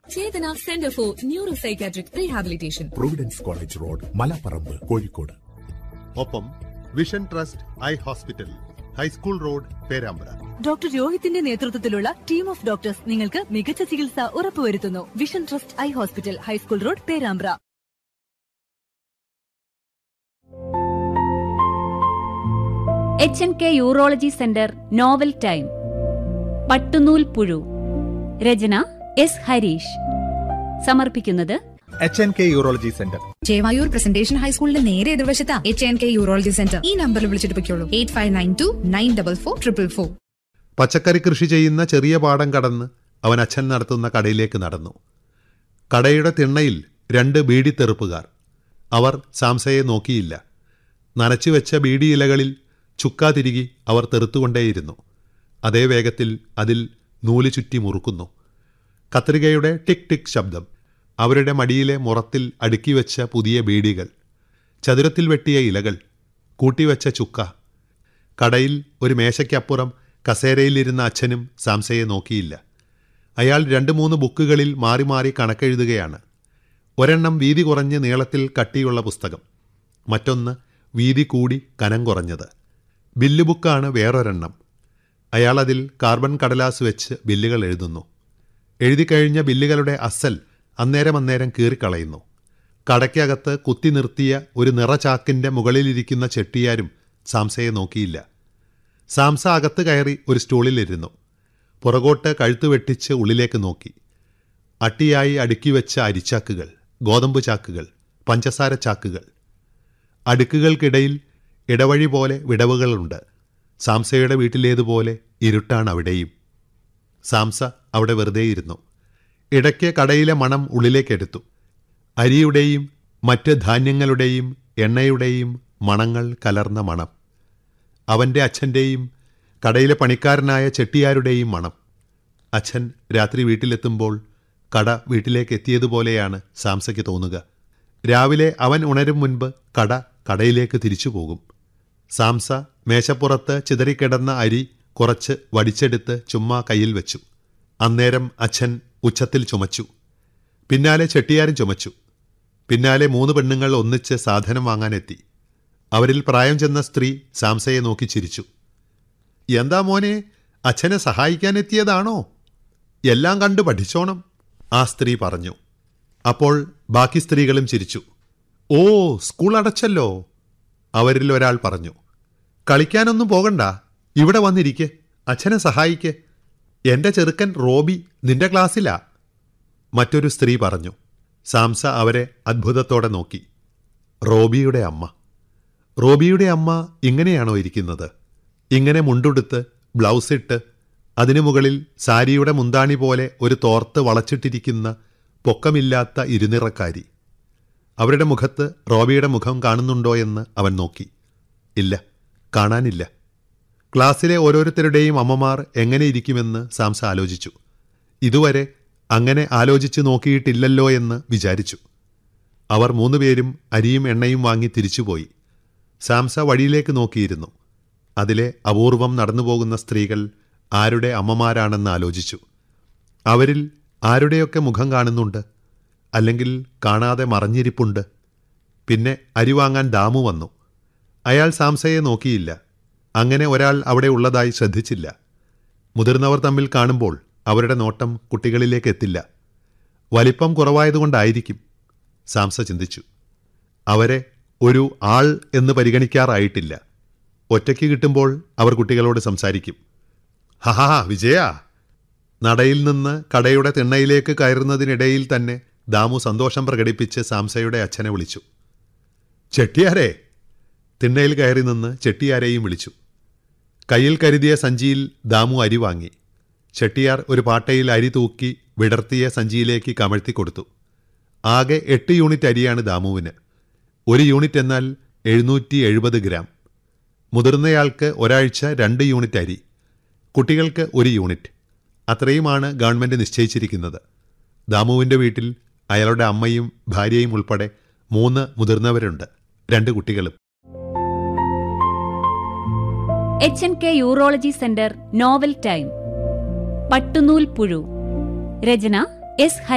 Chetana centre for neuro psychiatric rehabilitation providence college road Malaparamba Kozhikode ഒപ്പം vision trust eye hospital high school road Perambra doctor രോഹിത്തിന്റെ നേതൃത്വത്തിലുള്ള team of doctors നിങ്ങൾക്ക് മികച്ച ചികിത്സ ഉറപ്പുവരുത്തുന്നു വിഷൻ trust eye hospital high school road പേരാമ്പ്ര H N K urology centre novel time Pattunool Puzhu രചന എസ് ഹരീഷ് സമർപ്പിക്കുന്നത് H N K urology centre Chevayur presentation ഹൈസ്കൂളിന്റെ നേരെ എതിർവശത്താ H N K urology centre ഈ നമ്പറിൽ വിളിച്ചിട്ട് പൊയ്ക്കോളൂ eight five nine two nine double four triple four പച്ചക്കറി കൃഷി ചെയ്യുന്ന ചെറിയ പാടം കടന്ന് അവൻ അച്ഛൻ നടത്തുന്ന കടയിലേക്ക് നടന്നു കടയുടെ തിണ്ണയിൽ രണ്ട് ബീഡി തെറുപ്പുകാർ അവർ സാംസയെ നോക്കിയില്ല നനച്ചുവെച്ച ബീഡി ഇലകളിൽ ചുക്കാ തിരികി അവർ തെറുത്തുകൊണ്ടേയിരുന്നു അതേ വേഗത്തിൽ അതിൽ നൂല് ചുറ്റി മുറുക്കുന്നു കത്രികയുടെ ടിക് ടിക് ശബ്ദം അവരുടെ മടിയിലെ മുറത്തിൽ അടുക്കിവെച്ച പുതിയ ബീഡികൾ ചതുരത്തിൽ വെട്ടിയ ഇലകൾ കൂട്ടിവെച്ച ചുക്ക കടയിൽ ഒരു മേശയ്ക്കപ്പുറം കസേരയിലിരുന്ന അച്ഛനും സാംസയെ നോക്കിയില്ല അയാൾ രണ്ട് മൂന്ന് ബുക്കുകളിൽ മാറി മാറി കണക്കെഴുതുകയാണ് ഒരെണ്ണം വീതി കുറഞ്ഞ് നീളത്തിൽ കട്ടിയുള്ള പുസ്തകം മറ്റൊന്ന് വീതി കൂടി കനം കുറഞ്ഞത് ബില്ല് ബുക്കാണ് വേറൊരെണ്ണം അയാൾ അതിൽ കാർബൺ കടലാസ് വെച്ച് ബില്ലുകൾ എഴുതുന്നു എഴുതിക്കഴിഞ്ഞ ബില്ലുകളുടെ അസൽ അന്നേരം അന്നേരം കീറിക്കളയുന്നു കടയ്ക്കകത്ത് കുത്തി നിർത്തിയ ഒരു നിറചാക്കിൻ്റെ മുകളിലിരിക്കുന്ന ചെട്ടിയാരും സാംസയെ നോക്കിയില്ല സാംസ അകത്ത് കയറി ഒരു സ്റ്റൂളിലിരുന്നു പുറകോട്ട് കഴുത്ത് വെട്ടിച്ച് ഉള്ളിലേക്ക് നോക്കി അട്ടിയായി അടുക്കി വെച്ച അരിച്ചാക്കുകൾ ഗോതമ്പ് ചാക്കുകൾ പഞ്ചസാര ചാക്കുകൾ അടുക്കുകൾക്കിടയിൽ ഇടവഴി പോലെ വിടവുകളുണ്ട് സാംസയുടെ വീട്ടിലേതുപോലെ ഇരുട്ടാണ് അവിടെയും സാംസ അവിടെ വെറുതെയിരുന്നു ഇടയ്ക്ക് കടയിലെ മണം ഉള്ളിലേക്കെടുത്തു അരിയുടെയും മറ്റ് ധാന്യങ്ങളുടെയും എണ്ണയുടെയും മണങ്ങൾ കലർന്ന മണം അവൻ്റെ അച്ഛൻ്റെയും കടയിലെ പണിക്കാരനായ ചെട്ടിയാരുടെയും മണം അച്ഛൻ രാത്രി വീട്ടിലെത്തുമ്പോൾ കട വീട്ടിലേക്ക് എത്തിയതുപോലെയാണ് സാംസയ്ക്ക് തോന്നുക രാവിലെ അവൻ ഉണരും മുൻപ് കട കടയിലേക്ക് തിരിച്ചു പോകും സാംസ മേശപ്പുറത്ത് ചിതറിക്കിടന്ന അരി കുറച്ച് വടിച്ചെടുത്ത് ചുമ്മാ കയ്യിൽ വെച്ചു അന്നേരം അച്ഛൻ ഉച്ചത്തിൽ ചുമച്ചു പിന്നാലെ ചെട്ടിയാരും ചുമച്ചു പിന്നാലെ മൂന്ന് പെണ്ണുങ്ങൾ ഒന്നിച്ച് സാധനം വാങ്ങാനെത്തി അവരിൽ പ്രായം ചെന്ന സ്ത്രീ സാംസയെ നോക്കി ചിരിച്ചു എന്താ മോനെ അച്ഛനെ സഹായിക്കാനെത്തിയതാണോ എല്ലാം കണ്ടു പഠിച്ചോണം ആ സ്ത്രീ പറഞ്ഞു അപ്പോൾ ബാക്കി സ്ത്രീകളും ചിരിച്ചു ഓ സ്കൂൾ അടച്ചല്ലോ അവരിൽ ഒരാൾ പറഞ്ഞു കളിക്കാനൊന്നും പോകണ്ട ഇവിടെ വന്നിരിക്കെ അച്ഛനെ സഹായിക്ക് എന്റെ ചെറുക്കൻ റോബി നിന്റെ ക്ലാസ്സിലാ മറ്റൊരു സ്ത്രീ പറഞ്ഞു സാംസ അവരെ അത്ഭുതത്തോടെ നോക്കി റോബിയുടെ അമ്മ റോബിയുടെ അമ്മ ഇങ്ങനെയാണോ ഇരിക്കുന്നത് ഇങ്ങനെ മുണ്ടുടുത്ത് ബ്ലൗസ് ഇട്ട് അതിനു മുകളിൽ സാരിയുടെ മുന്താണി പോലെ ഒരു തോർത്ത് വളച്ചിട്ടിരിക്കുന്ന പൊക്കമില്ലാത്ത ഇരുനിറക്കാരി അവരുടെ മുഖത്ത് റോബിയുടെ മുഖം കാണുന്നുണ്ടോ എന്ന് അവൻ നോക്കി ഇല്ല കാണാനില്ല ക്ലാസ്സിലെ ഓരോരുത്തരുടെയും അമ്മമാർ എങ്ങനെ ഇരിക്കുമെന്ന് സാംസ ആലോചിച്ചു ഇതുവരെ അങ്ങനെ ആലോചിച്ചു നോക്കിയിട്ടില്ലല്ലോ എന്ന് വിചാരിച്ചു അവർ മൂന്നുപേരും അരിയും എണ്ണയും വാങ്ങി തിരിച്ചുപോയി സാംസ വഴിയിലേക്ക് നോക്കിയിരുന്നു അതിലെ അപൂർവം നടന്നുപോകുന്ന സ്ത്രീകൾ ആരുടെ അമ്മമാരാണെന്ന് ആലോചിച്ചു അവരിൽ ആരുടെയൊക്കെ മുഖം കാണുന്നുണ്ട് അല്ലെങ്കിൽ കാണാതെ മറഞ്ഞിരിപ്പുണ്ട് പിന്നെ അരി വാങ്ങാൻ ദാമു വന്നു അയാൾ സാംസയെ നോക്കിയില്ല അങ്ങനെ ഒരാൾ അവിടെ ഉള്ളതായി ശ്രദ്ധിച്ചില്ല മുതിർന്നവർ തമ്മിൽ കാണുമ്പോൾ അവരുടെ നോട്ടം കുട്ടികളിലേക്ക് എത്തില്ല വലിപ്പം കുറവായതുകൊണ്ടായിരിക്കും സാംസ ചിന്തിച്ചു അവരെ ഒരു ആൾ എന്ന് പരിഗണിക്കാറായിട്ടില്ല ഒറ്റയ്ക്ക് കിട്ടുമ്പോൾ അവർ കുട്ടികളോട് സംസാരിക്കും ഹഹാ വിജയ നടയിൽ നിന്ന് കടയുടെ തിണ്ണയിലേക്ക് കയറുന്നതിനിടയിൽ തന്നെ ദാമു സന്തോഷം പ്രകടിപ്പിച്ച് സാംസയുടെ അച്ഛനെ വിളിച്ചു ചെട്ടിയാരെ തിണ്ണയിൽ കയറി നിന്ന് ചെട്ടിയാരെയും വിളിച്ചു കയ്യിൽ കരുതിയ സഞ്ചിയിൽ ദാമു അരി വാങ്ങി ചെട്ടിയാർ ഒരു പാട്ടയിൽ അരി തൂക്കി വിടർത്തിയ സഞ്ചിയിലേക്ക് കമഴ്ത്തി കൊടുത്തു ആകെ എട്ട് യൂണിറ്റ് അരിയാണ് ദാമുവിന് ഒരു യൂണിറ്റ് എന്നാൽ എഴുന്നൂറ്റി എഴുപത് ഗ്രാം മുതിർന്നയാൾക്ക് ഒരാഴ്ച രണ്ട് യൂണിറ്റ് അരി കുട്ടികൾക്ക് ഒരു യൂണിറ്റ് അത്രയുമാണ് ഗവൺമെൻറ് നിശ്ചയിച്ചിരിക്കുന്നത് ദാമുവിൻ്റെ വീട്ടിൽ അയാളുടെ അമ്മയും ഭാര്യയും ഉൾപ്പെടെ മൂന്ന് മുതിർന്നവരുണ്ട് രണ്ട് കുട്ടികളും H N K urology centre novel time Pattunool Puzhu രചന എസ് ഹരി